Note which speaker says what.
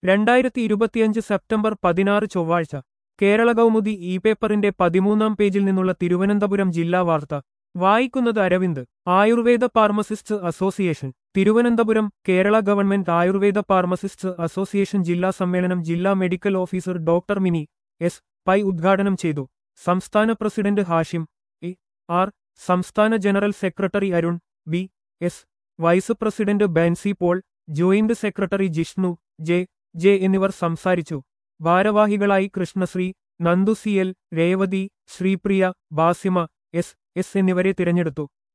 Speaker 1: രണ്ടായിരത്തി ഇരുപത്തിയഞ്ച് സെപ്റ്റംബർ പതിനാറ് ചൊവ്വാഴ്ച കേരള കൗമുദി ഇ പേപ്പറിന്റെ പതിമൂന്നാം പേജിൽ നിന്നുള്ള തിരുവനന്തപുരം ജില്ലാ വാർത്ത വായിക്കുന്നത് Aravind Ayurveda pharmacist association Thiruvananthapuram Kerala government Ayurveda pharmacist association ജില്ലാ സമ്മേളനം ജില്ലാ medical officer doctor Mini S Pai ഉദ്ഘാടനം ചെയ്തു സംസ്ഥാന പ്രസിഡന്റ് ഹാഷിം ഇ ആർ സംസ്ഥാന general secretary Arun B S vice president Bensi Paul joint secretary Jishnu J J എന്നിവർ സംസാരിച്ചു ഭാരവാഹികളായി Krishnasree Nandu C L Revathi Sreepriya Basima S S എന്നിവരെ തിരഞ്ഞെടുത്തു